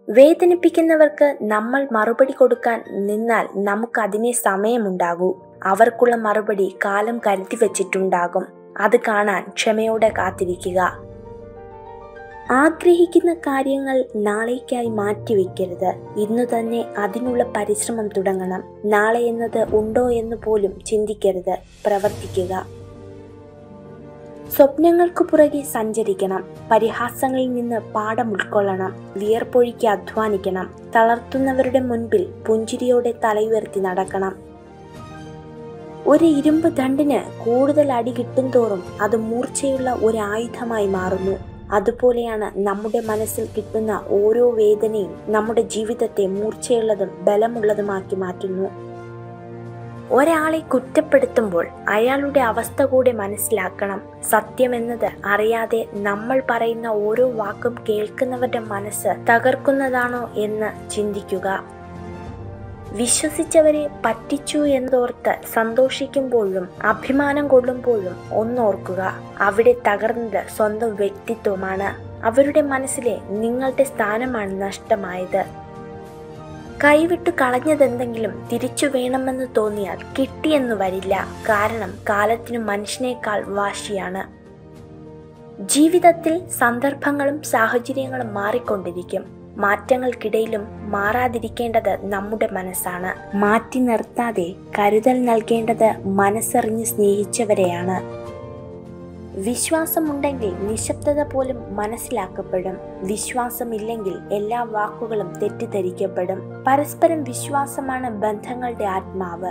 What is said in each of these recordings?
വേദനിപ്പിക്കുന്നവർക്ക് നമ്മൾ മറുപടി കൊടുക്കാൻ നിന്നാൽ നമുക്ക് അതിനെ സമയമുണ്ടാകൂ അവർക്കുള്ള മറുപടി കാലം കരുതി വച്ചിട്ടുണ്ടാകും അത് കാണാൻ ക്ഷമയോടെ കാത്തിരിക്കുക ആഗ്രഹിക്കുന്ന കാര്യങ്ങൾ നാളേക്കായി മാറ്റിവെക്കരുത് ഇന്നു തന്നെ അതിനുള്ള പരിശ്രമം തുടങ്ങണം നാളെ എന്നത് ഉണ്ടോ എന്ന് പോലും ചിന്തിക്കരുത് പ്രവർത്തിക്കുക സ്വപ്നങ്ങൾക്ക് പുറകെ സഞ്ചരിക്കണം പരിഹാസങ്ങളിൽ നിന്ന് പാഠം ഉൾക്കൊള്ളണം വിയർപ്പൊഴിക്ക് അധ്വാനിക്കണം തളർത്തുന്നവരുടെ മുൻപിൽ പുഞ്ചിരിയോടെ തലയുയർത്തി നടക്കണം ഒരു ഇരുമ്പ് ദണ്ടിന് കൂടുതൽ അടി കിട്ടും തോറും അത് മൂർച്ചയുള്ള ഒരു ആയുധമായി മാറുന്നു അതുപോലെയാണ് നമ്മുടെ മനസ്സിൽ കിട്ടുന്ന ഓരോ വേദനയും നമ്മുടെ ജീവിതത്തെ മൂർച്ചയുള്ളതും ബലമുള്ളതുമാക്കി മാറ്റുന്നു ഒരാളെ കുറ്റപ്പെടുത്തുമ്പോൾ അയാളുടെ അവസ്ഥ കൂടെ മനസ്സിലാക്കണം സത്യമെന്നത് അറിയാതെ നമ്മൾ പറയുന്ന ഓരോ വാക്കും കേൾക്കുന്നവരുടെ മനസ്സ് തകർക്കുന്നതാണോ എന്ന് ചിന്തിക്കുക വിശ്വസിച്ചവരെ പറ്റിച്ചു എന്നോർത്ത് സന്തോഷിക്കുമ്പോഴും അഭിമാനം കൊള്ളുമ്പോഴും ഒന്നോർക്കുക അവിടെ തകർന്നത് സ്വന്തം വ്യക്തിത്വമാണ് അവരുടെ മനസ്സിലെ നിങ്ങളുടെ സ്ഥാനമാണ് നഷ്ടമായത് കൈവിട്ടു കളഞ്ഞതെന്തെങ്കിലും തിരിച്ചു വേണമെന്ന് തോന്നിയാൽ കിട്ടിയെന്ന് വരില്ല കാരണം കാലത്തിനു മനുഷ്യനേക്കാൾ വാശിയാണ് ജീവിതത്തിൽ സന്ദർഭങ്ങളും സാഹചര്യങ്ങളും മാറിക്കൊണ്ടിരിക്കും മാറ്റങ്ങൾക്കിടയിലും മാറാതിരിക്കേണ്ടത് നമ്മുടെ മനസ്സാണ് മാറ്റി നിർത്താതെ കരുതൽ നൽകേണ്ടത് മനസ്സറിഞ്ഞ് സ്നേഹിച്ചവരെയാണ് വിശ്വാസമുണ്ടെങ്കിൽ നിശബ്ദത പോലും മനസ്സിലാക്കപ്പെടും വിശ്വാസമില്ലെങ്കിൽ എല്ലാ വാക്കുകളും തെറ്റിദ്ധരിക്കപ്പെടും പരസ്പരം വിശ്വാസമാണ് ബന്ധങ്ങളുടെ ആത്മാവ്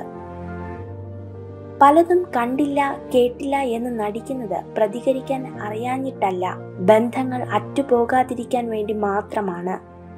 പലതും കണ്ടില്ല കേട്ടില്ല എന്ന് നടിക്കുന്നത് പ്രതികരിക്കാൻ അറിയാഞ്ഞിട്ടല്ല ബന്ധങ്ങൾ അറ്റുപോകാതിരിക്കാൻ വേണ്ടി മാത്രമാണ്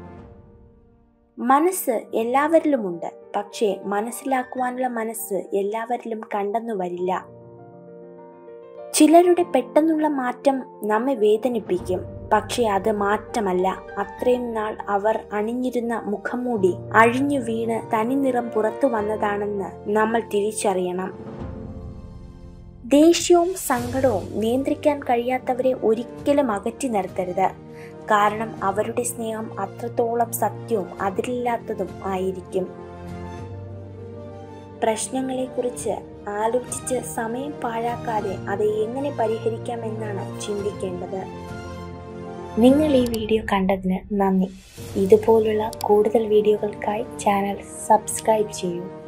മനസ്സ് എല്ലാവരിലുമുണ്ട് പക്ഷേ മനസ്സിലാക്കുവാനുള്ള മനസ്സ് എല്ലാവരിലും കണ്ടെന്നു വരില്ല ചിലരുടെ പെട്ടെന്നുള്ള മാറ്റം നമ്മെ വേദനിപ്പിക്കും പക്ഷെ അത് മാറ്റമല്ല അത്രയും നാൾ അവർ അണിഞ്ഞിരുന്ന മുഖംമൂടി അഴിഞ്ഞു വീണ് തനിനിറം പുറത്തു വന്നതാണെന്ന് നമ്മൾ തിരിച്ചറിയണം ദേഷ്യവും സങ്കടവും നിയന്ത്രിക്കാൻ കഴിയാത്തവരെ ഒരിക്കലും അകറ്റി നിർത്തരുത് കാരണം അവരുടെ സ്നേഹം അത്രത്തോളം സത്യവും അതിരില്ലാത്തതും ആയിരിക്കും പ്രശ്നങ്ങളെക്കുറിച്ച് ആലോചിച്ച് സമയം പാഴാക്കാതെ അത് എങ്ങനെ പരിഹരിക്കാമെന്നാണ് ചിന്തിക്കേണ്ടത് നിങ്ങൾ ഈ വീഡിയോ കണ്ടതിന് നന്ദി ഇതുപോലുള്ള കൂടുതൽ വീഡിയോകൾക്കായി ചാനൽ സബ്സ്ക്രൈബ് ചെയ്യൂ